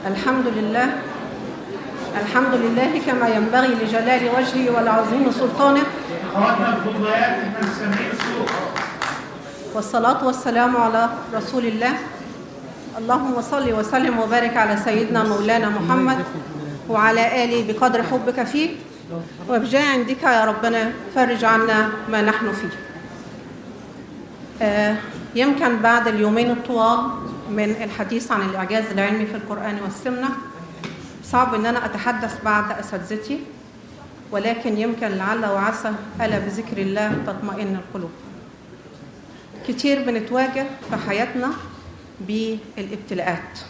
الحمد لله الحمد لله كما ينبغي لجلال وجهه ولعظيم سلطانه اخواتنا الفضليات احنا مش سامعين الصوت والصلاة والسلام على رسول الله اللهم صل وسلم وبارك على سيدنا مولانا محمد وعلى آله بقدر حبك فيه وبجاه عندك يا ربنا فرج عنا ما نحن فيه آه، يمكن بعد اليومين الطوال من الحديث عن الإعجاز العلمي في القرآن والسنة صعب أن أنا أتحدث بعد أساتذتي ولكن يمكن لعل وعسى ألا بذكر الله تطمئن القلوب كتير بنتواجه في حياتنا بالابتلاءات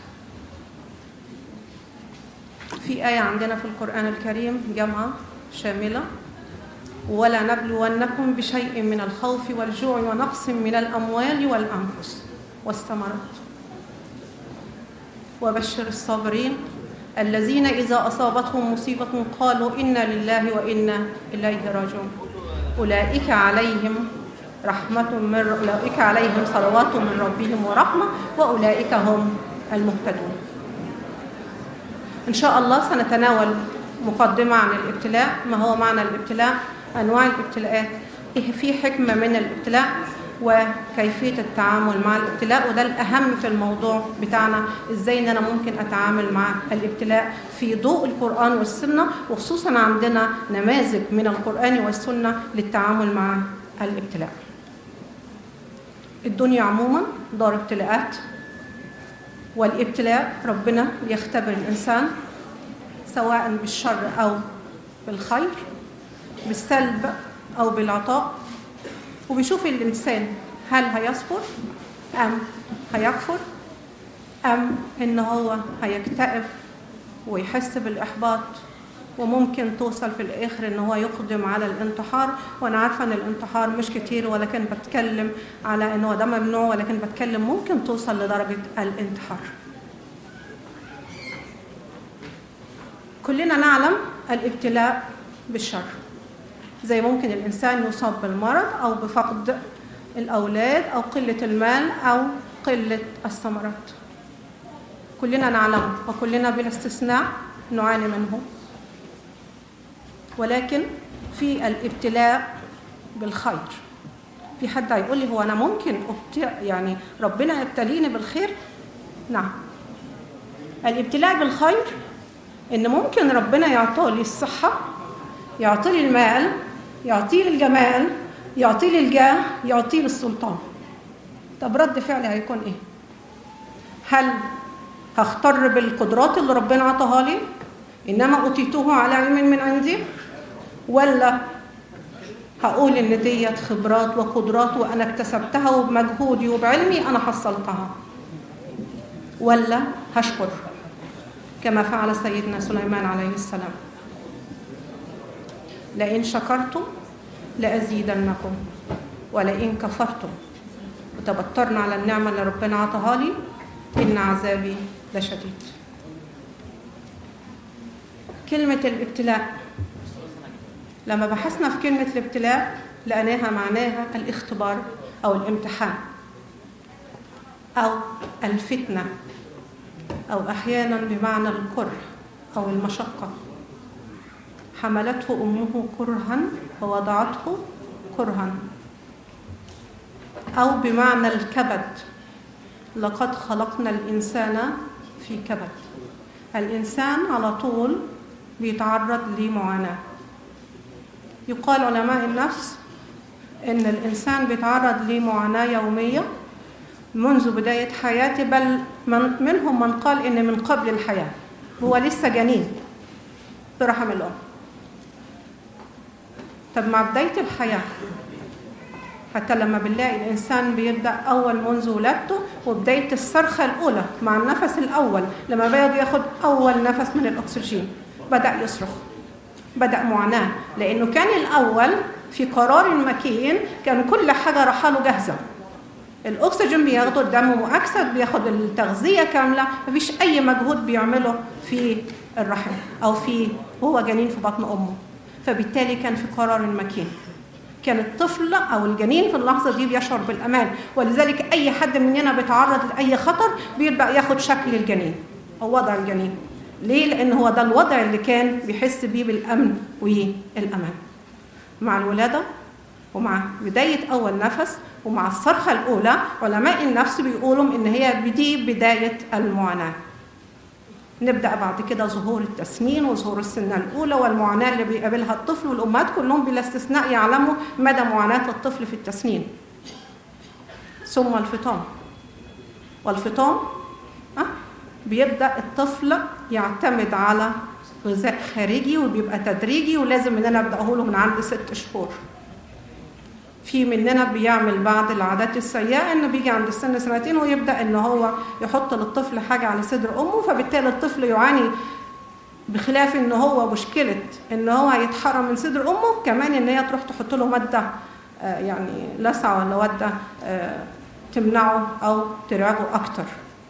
في آية عندنا في القرآن الكريم جامعة شاملة ولا نبلونكم بشيء من الخوف والجوع ونقص من الأموال والأنفس والثمرات وبشر الصابرين الذين إذا أصابتهم مصيبة قالوا إنا لله وإنا إليه راجعون أولئك عليهم رحمة من أولئك عليهم صلوات من ربهم ورحمة وأولئك هم المهتدون إن شاء الله سنتناول مقدمة عن الابتلاء ما هو معنى الابتلاء أنواع الابتلاءات إيه في حكمة من الابتلاء وكيفية التعامل مع الابتلاء وده الأهم في الموضوع بتاعنا إزاي إن أنا ممكن أتعامل مع الابتلاء في ضوء القرآن والسنة وخصوصا عندنا نماذج من القرآن والسنة للتعامل مع الابتلاء الدنيا عموما دار ابتلاءات والابتلاء ربنا يختبر الإنسان سواء بالشر أو بالخير بالسلب أو بالعطاء وبيشوف الإنسان هل هيصبر أم هيكفر أم إن هو هيكتئب ويحس بالإحباط وممكن توصل في الآخر إن هو يقدم على الانتحار وأنا عارفة إن الانتحار مش كتير ولكن بتكلم على إن هو ده ممنوع ولكن بتكلم ممكن توصل لدرجة الانتحار كلنا نعلم الابتلاء بالشر زي ممكن الإنسان يصاب بالمرض أو بفقد الأولاد أو قلة المال أو قلة الثمرات كلنا نعلم وكلنا بلا استثناء نعاني منه ولكن في الابتلاء بالخير في حد هيقول لي هو أنا ممكن أبتع يعني ربنا يبتليني بالخير نعم الابتلاء بالخير إن ممكن ربنا يعطولي الصحة يعطيلي المال يعطيلي الجمال يعطيلي الجاه يعطيلي السلطان طب رد فعلي هيكون ايه هل هختار بالقدرات اللي ربنا عطاها لي انما اوتيته على علم من عندي ولا هقول ان ديت خبرات وقدرات وانا اكتسبتها وبمجهودي وبعلمي انا حصلتها ولا هشكر كما فعل سيدنا سليمان عليه السلام لئن شكرتم لأزيدنكم ولئن كفرتم وتبطرنا على النعمة اللي ربنا عطاها لي إن عذابي لشديد كلمة الابتلاء لما بحثنا في كلمة الابتلاء لقيناها معناها الاختبار أو الامتحان أو الفتنة أو أحيانا بمعنى الكره أو المشقة حملته أمه كرها ووضعته كرها أو بمعنى الكبد لقد خلقنا الإنسان في كبد الإنسان على طول بيتعرض لمعاناة يقال علماء النفس إن الإنسان بيتعرض لمعاناة يومية منذ بداية حياته بل من منهم من قال إن من قبل الحياة هو لسه جنين برحم الأم طب مع بداية الحياة حتى لما بنلاقي الإنسان بيبدأ أول منذ ولادته وبداية الصرخة الأولى مع النفس الأول لما بدأ ياخد أول نفس من الأكسجين بدأ يصرخ بدأ معاناة لأنه كان الأول في قرار مكين كان كل حاجة رحاله جاهزة الأكسجين بياخده الدم مؤكسد بياخد التغذية كاملة مفيش أي مجهود بيعمله في الرحم أو في وهو جنين في بطن أمه فبالتالي كان في قرار مكين كان الطفل او الجنين في اللحظه دي بيشعر بالامان ولذلك اي حد مننا بيتعرض لاي خطر بيبدا ياخد شكل الجنين او وضع الجنين ليه لان هو ده الوضع اللي كان بيحس بيه بالامن والامان مع الولاده ومع بدايه اول نفس ومع الصرخه الاولى علماء النفس بيقولوا ان هي دي بدايه المعاناه نبدا بعد كده ظهور التسنين وظهور السنه الاولى والمعاناه اللي بيقابلها الطفل والامهات كلهم بلا استثناء يعلموا مدى معاناه الطفل في التسنين ثم الفطام والفطام أه؟ بيبدا الطفل يعتمد على غذاء خارجي وبيبقى تدريجي ولازم ان انا ابداه له من عند ست شهور في مننا بيعمل بعض العادات السيئه انه بيجي عند السن سنتين ويبدا ان هو يحط للطفل حاجه على صدر امه فبالتالي الطفل يعاني بخلاف ان هو مشكله ان هو يتحرم من صدر امه كمان ان هي تروح تحط له ماده آه يعني لسعه ولا وده آه تمنعه او ترعبه اكتر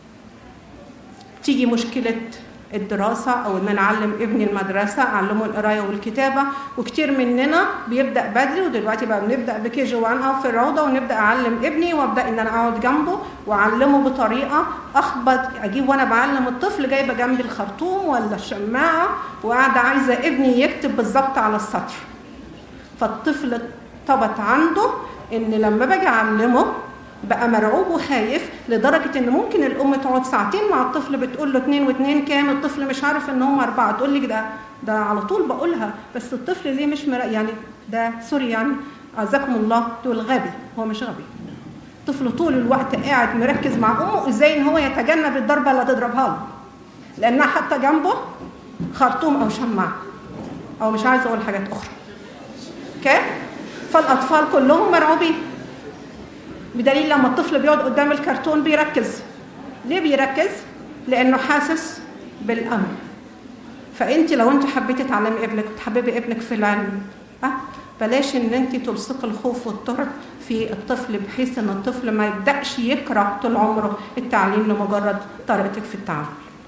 تيجي مشكله الدراسة أو إن أنا أعلم ابني المدرسة أعلمه القراية والكتابة وكتير مننا بيبدأ بدري ودلوقتي بقى بنبدأ بكي جي 1 أو في الروضة ونبدأ أعلم ابني وأبدأ إن أنا أقعد جنبه وأعلمه بطريقة أخبط أجيب وأنا بعلم الطفل جايبة جنبي الخرطوم ولا الشماعة وقاعدة عايزة ابني يكتب بالظبط على السطر فالطفل ثبت عنده إن لما باجي أعلمه بقى مرعوب وخايف لدرجه ان ممكن الام تقعد ساعتين مع الطفل بتقول له اتنين واتنين كام الطفل مش عارف ان هم اربعه تقول لي ده ده على طول بقولها بس الطفل ليه مش مرا يعني ده سوري يعني عزكم الله تقول غبي هو مش غبي طفل طول الوقت قاعد مركز مع امه ازاي ان هو يتجنب الضربه اللي تضربها له لانها حتى جنبه خرطوم او شماعه او مش عايزه اقول حاجات اخرى اوكي فالاطفال كلهم مرعوبين بدليل لما الطفل بيقعد قدام الكرتون بيركز ليه بيركز لانه حاسس بالامن فانت لو انت حبيتي تعلمي ابنك وتحببي ابنك في العلم أه؟ بلاش ان انت تلصقي الخوف والترب في الطفل بحيث ان الطفل ما يبداش يكره طول عمره التعليم لمجرد طريقتك في التعامل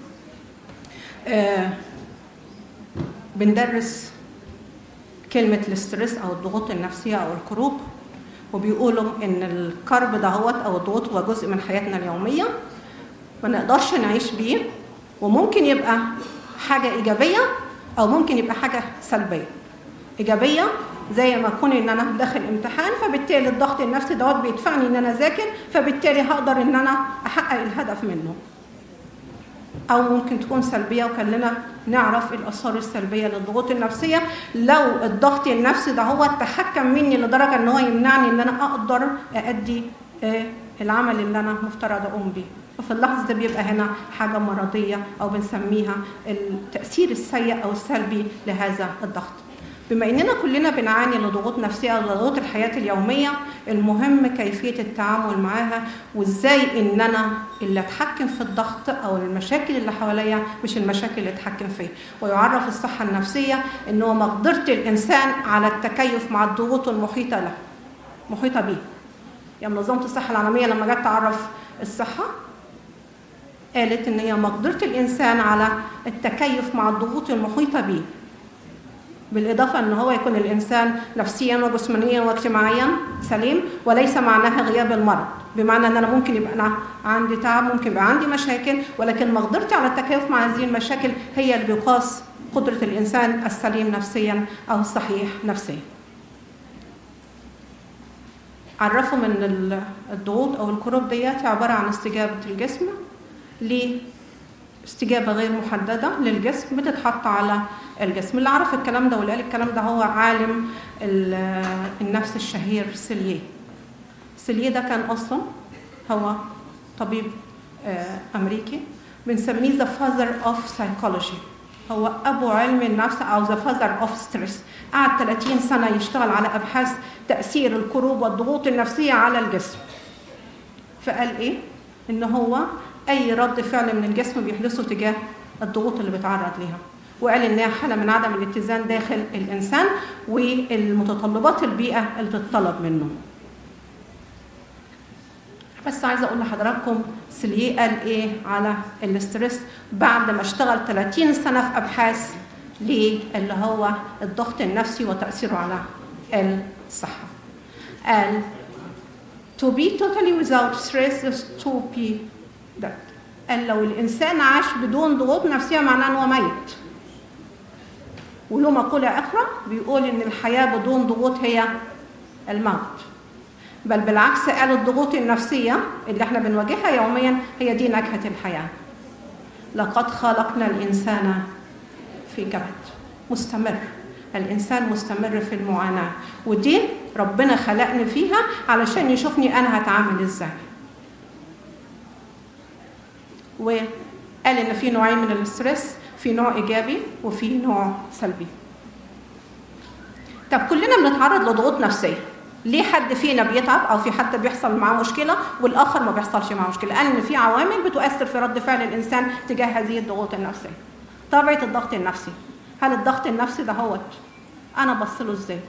آه بندرس كلمة الاسترس أو الضغوط النفسية أو الكروب وبيقولوا ان الكرب دهوت او الضغوط هو جزء من حياتنا اليوميه ما نقدرش نعيش بيه وممكن يبقى حاجه ايجابيه او ممكن يبقى حاجه سلبيه ايجابيه زي ما اكون ان انا داخل امتحان فبالتالي الضغط النفسي دوت بيدفعني ان انا اذاكر فبالتالي هقدر ان انا احقق الهدف منه او ممكن تكون سلبيه وكلنا نعرف الاثار السلبيه للضغوط النفسيه لو الضغط النفسي ده هو تحكم مني لدرجه ان هو يمنعني ان انا اقدر ادي العمل اللي انا مفترض اقوم بيه ففي اللحظه ده بيبقى هنا حاجه مرضيه او بنسميها التاثير السيء او السلبي لهذا الضغط بما اننا كلنا بنعاني لضغوط نفسيه او لضغوط الحياه اليوميه المهم كيفيه التعامل معاها وازاي ان انا اللي اتحكم في الضغط او المشاكل اللي حواليا مش المشاكل اللي اتحكم فيها ويعرف الصحه النفسيه ان هو مقدره الانسان على التكيف مع الضغوط المحيطه له محيطه به يعني منظمه الصحه العالميه لما جت تعرف الصحه قالت ان هي مقدره الانسان على التكيف مع الضغوط المحيطه به بالإضافة أن هو يكون الإنسان نفسيا وجسمانيا واجتماعيا سليم وليس معناها غياب المرض بمعنى أن أنا ممكن يبقى أنا عندي تعب ممكن يبقى عندي مشاكل ولكن مقدرتي على التكيف مع هذه المشاكل هي اللي بيقاس قدرة الإنسان السليم نفسيا أو الصحيح نفسيا عرفوا من الضغوط أو الكروب ديات عبارة عن استجابة الجسم لاستجابة غير محددة للجسم بتتحط على الجسم اللي عرف الكلام ده واللي قال الكلام ده هو عالم النفس الشهير سيليه سيليه ده كان اصلا هو طبيب امريكي بنسميه ذا فازر اوف سايكولوجي هو ابو علم النفس او ذا فازر اوف ستريس قعد 30 سنه يشتغل على ابحاث تاثير الكروب والضغوط النفسيه على الجسم فقال ايه ان هو اي رد فعل من الجسم بيحدثه تجاه الضغوط اللي بيتعرض ليها وقال ان هي حاله من عدم الاتزان داخل الانسان والمتطلبات البيئه اللي بتطلب منه بس عايزه اقول لحضراتكم سليه قال ايه على الاسترس بعد ما اشتغل 30 سنه في ابحاث اللي هو الضغط النفسي وتاثيره على الصحه قال to be totally without stress is to be that قال لو الانسان عاش بدون ضغوط نفسيه معناه ان هو ميت وله مقوله اخرى بيقول ان الحياه بدون ضغوط هي الموت بل بالعكس قال الضغوط النفسيه اللي احنا بنواجهها يوميا هي دي نكهه الحياه لقد خلقنا الانسان في كبد مستمر الانسان مستمر في المعاناه ودي ربنا خلقني فيها علشان يشوفني انا هتعامل ازاي وقال ان في نوعين من الاسترس في نوع ايجابي وفي نوع سلبي طب كلنا بنتعرض لضغوط نفسيه ليه حد فينا بيتعب او في حد بيحصل معاه مشكله والاخر ما بيحصلش معاه مشكله قال ان في عوامل بتؤثر في رد فعل الانسان تجاه هذه الضغوط النفسيه طبيعه الضغط النفسي هل الضغط النفسي ده هوت انا بصله ازاي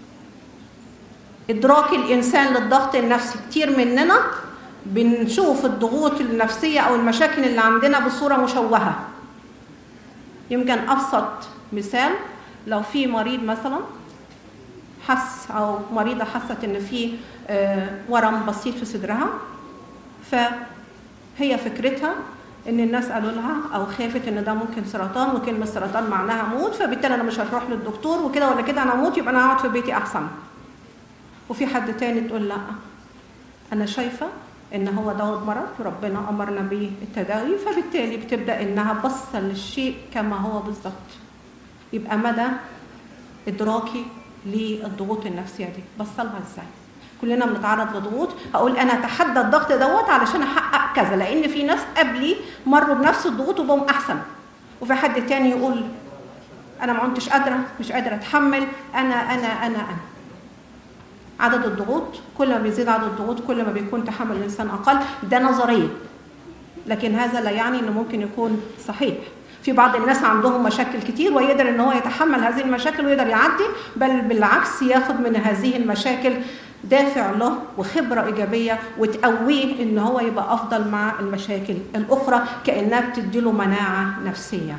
ادراك الانسان للضغط النفسي كتير مننا بنشوف الضغوط النفسيه او المشاكل اللي عندنا بصوره مشوهه يمكن ابسط مثال لو في مريض مثلا حس او مريضه حست ان في ورم بسيط في صدرها فهي فكرتها ان الناس قالوا لها او خافت ان ده ممكن سرطان وكلمه سرطان معناها موت فبالتالي انا مش هروح للدكتور وكده ولا كده انا اموت يبقى انا هقعد في بيتي احسن وفي حد تاني تقول لا انا شايفه ان هو دوت مرض وربنا امرنا بالتداوي فبالتالي بتبدا انها بصه للشيء كما هو بالظبط يبقى مدى ادراكي للضغوط النفسيه دي بصلها ازاي كلنا بنتعرض لضغوط هقول انا اتحدى الضغط دوت علشان احقق كذا لان في ناس قبلي مروا بنفس الضغوط وبقوا احسن وفي حد تاني يقول انا ما كنتش قادره مش قادره اتحمل انا انا انا انا عدد الضغوط كل ما بيزيد عدد الضغوط كل ما بيكون تحمل الانسان اقل ده نظريه لكن هذا لا يعني انه ممكن يكون صحيح في بعض الناس عندهم مشاكل كتير ويقدر ان هو يتحمل هذه المشاكل ويقدر يعدي بل بالعكس ياخد من هذه المشاكل دافع له وخبرة إيجابية وتقويه إن هو يبقى أفضل مع المشاكل الأخرى كأنها بتديله مناعة نفسية.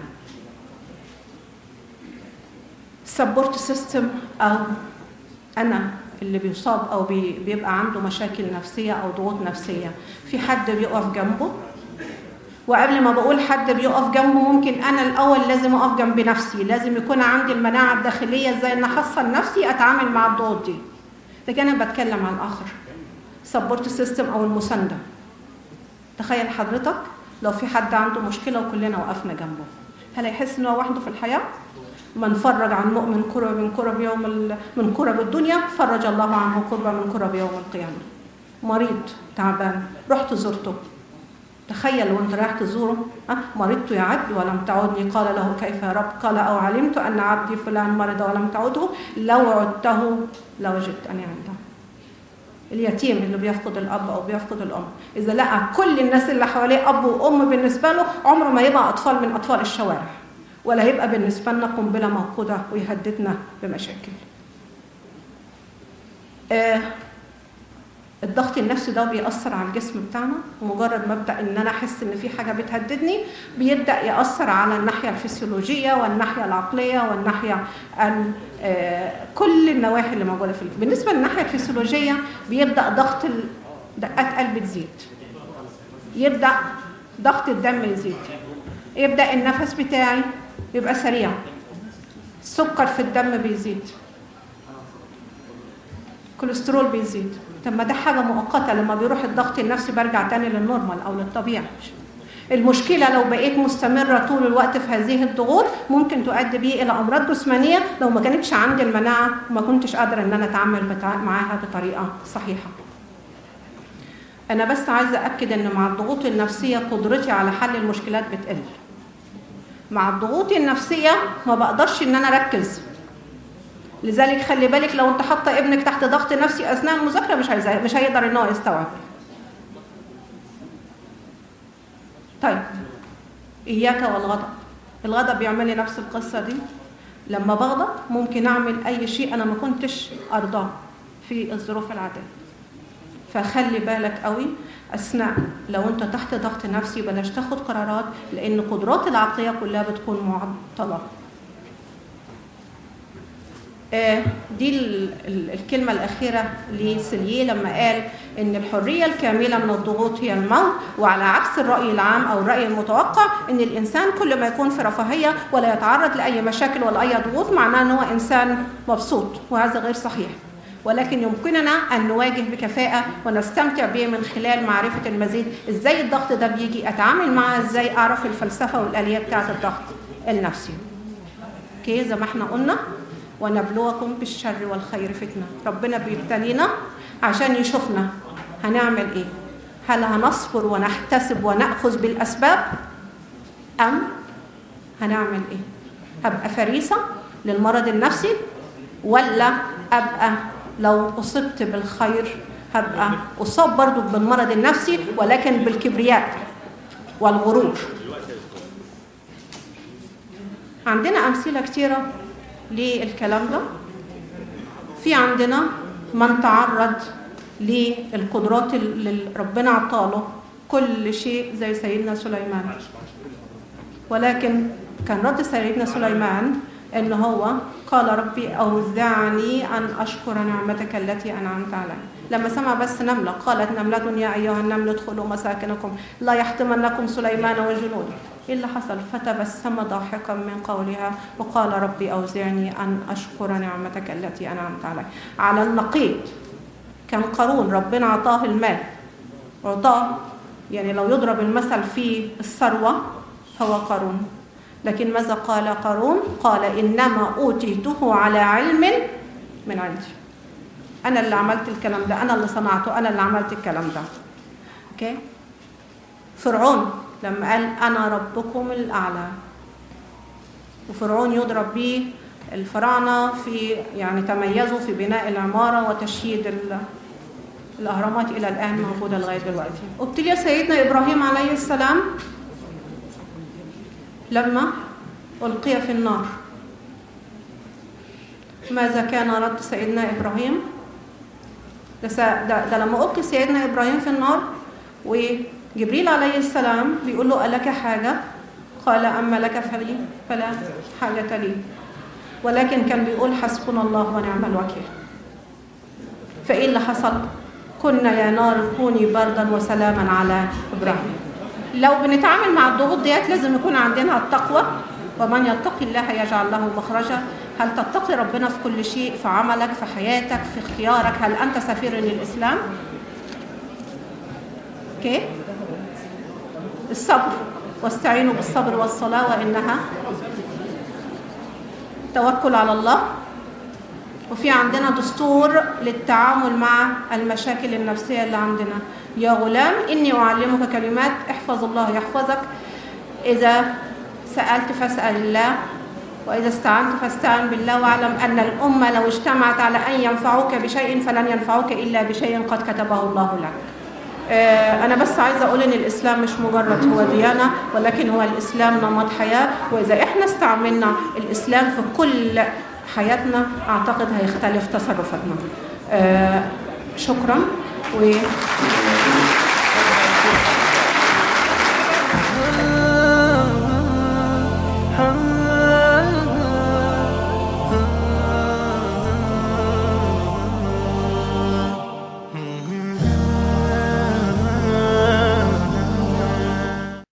سبورت سيستم أو أنا اللي بيصاب أو بي بيبقى عنده مشاكل نفسية أو ضغوط نفسية في حد بيقف جنبه وقبل ما بقول حد بيقف جنبه ممكن انا الاول لازم اقف جنب نفسي لازم يكون عندي المناعه الداخليه ازاي ان احصن نفسي اتعامل مع الضغوط دي لكن انا بتكلم عن الاخر سبورت سيستم او المسانده تخيل حضرتك لو في حد عنده مشكله وكلنا وقفنا جنبه هل هيحس ان هو وحده في الحياه من فرج عن مؤمن كرب من كرب يوم من كرب الدنيا فرج الله عنه كربا من كرب يوم القيامه مريض تعبان رحت زرته تخيل وانت رايح تزوره أه؟ مرضت يا عبد ولم تعودني قال له كيف يا رب قال او علمت ان عبدي فلان مرض ولم تعده لو عدته لوجدت اني عنده اليتيم اللي بيفقد الاب او بيفقد الام اذا لقى كل الناس اللي حواليه اب وام بالنسبه له عمره ما يبقى اطفال من اطفال الشوارع ولا هيبقى بالنسبه لنا قنبله موقوده ويهددنا بمشاكل آه الضغط النفسي ده بيأثر على الجسم بتاعنا ومجرد ما ابدا ان انا احس ان في حاجه بتهددني بيبدا يأثر على الناحيه الفسيولوجيه والناحيه العقليه والناحيه كل النواحي اللي موجوده في بالنسبه للناحيه الفسيولوجيه بيبدا ضغط دقات قلب تزيد يبدا ضغط الدم يزيد يبدا النفس بتاعي يبقى سريع السكر في الدم بيزيد الكوليسترول بيزيد طب ما ده حاجة مؤقتة لما بيروح الضغط النفسي برجع تاني للنورمال أو للطبيعي المشكلة لو بقيت مستمرة طول الوقت في هذه الضغوط ممكن تؤدي بي إلى أمراض جسمانية لو ما كانتش عندي المناعة وما كنتش قادرة إن أنا أتعامل معاها بطريقة صحيحة أنا بس عايزة أكد إن مع الضغوط النفسية قدرتي على حل المشكلات بتقل مع الضغوط النفسية ما بقدرش إن أنا أركز لذلك خلي بالك لو انت حاطه ابنك تحت ضغط نفسي اثناء المذاكره مش هيزا... مش هيقدر ان هو يستوعب طيب اياك والغضب الغضب بيعمل لي نفس القصه دي لما بغضب ممكن اعمل اي شيء انا ما كنتش ارضاه في الظروف العاديه فخلي بالك قوي اثناء لو انت تحت ضغط نفسي بلاش تاخد قرارات لان قدرات العقليه كلها بتكون معطله دي الكلمة الأخيرة لسليه لما قال ان الحريه الكامله من الضغوط هي الموت وعلى عكس الراي العام او الراي المتوقع ان الانسان كل ما يكون في رفاهيه ولا يتعرض لاي مشاكل ولا اي ضغوط معناه ان هو انسان مبسوط وهذا غير صحيح ولكن يمكننا ان نواجه بكفاءه ونستمتع به من خلال معرفه المزيد ازاي الضغط ده بيجي اتعامل معاه ازاي اعرف الفلسفه والاليه بتاعه الضغط النفسي اوكي زي ما احنا قلنا ونبلوكم بالشر والخير فتنه ربنا بيبتلينا عشان يشوفنا هنعمل ايه هل هنصبر ونحتسب وناخذ بالاسباب ام هنعمل ايه هبقى فريسه للمرض النفسي ولا ابقى لو اصبت بالخير هبقى اصاب برضو بالمرض النفسي ولكن بالكبرياء والغرور عندنا امثله كتيره للكلام ده في عندنا من تعرض للقدرات اللي ربنا عطاله كل شيء زي سيدنا سليمان ولكن كان رد سيدنا سليمان ان هو قال ربي اوزعني ان اشكر نعمتك التي انعمت علي لما سمع بس نمله قالت نمله يا ايها النمل ادخلوا مساكنكم لا يحطمنكم سليمان وجنوده ايه اللي حصل فتبسم ضاحكا من قولها وقال ربي اوزعني ان اشكر نعمتك التي انعمت علي على النقيض كان قارون ربنا عطاه المال عطاه يعني لو يضرب المثل في الثروه هو قارون لكن ماذا قال قارون قال إنما أوتيته على علم من عندي أنا اللي عملت الكلام ده أنا اللي صنعته أنا اللي عملت الكلام ده أوكي فرعون لما قال أنا ربكم الأعلى وفرعون يضرب به الفراعنة في يعني تميزوا في بناء العمارة وتشييد الأهرامات إلى الآن موجودة لغاية دلوقتي ابتلي سيدنا إبراهيم عليه السلام لما ألقي في النار ماذا كان رد سيدنا إبراهيم ده, ده, ده لما ألقي سيدنا إبراهيم في النار وجبريل عليه السلام بيقول له ألك حاجة قال أما لك فلي فلا حاجة لي ولكن كان بيقول حسبنا الله ونعم الوكيل فإيه اللي حصل كنا يا نار كوني بردا وسلاما على إبراهيم لو بنتعامل مع الضغوط ديت لازم يكون عندنا التقوى ومن يتقي الله يجعل له مخرجا هل تتقي ربنا في كل شيء في عملك في حياتك في اختيارك هل انت سفير للاسلام اوكي الصبر واستعينوا بالصبر والصلاه وانها توكل على الله وفي عندنا دستور للتعامل مع المشاكل النفسيه اللي عندنا يا غلام إني أعلمك كلمات احفظ الله يحفظك إذا سألت فاسأل الله وإذا استعنت فاستعن بالله واعلم أن الأمة لو اجتمعت على أن ينفعوك بشيء فلن ينفعوك إلا بشيء قد كتبه الله لك أنا بس عايزة أقول إن الإسلام مش مجرد هو ديانة ولكن هو الإسلام نمط حياة وإذا إحنا استعملنا الإسلام في كل حياتنا أعتقد هيختلف تصرفاتنا شكرا و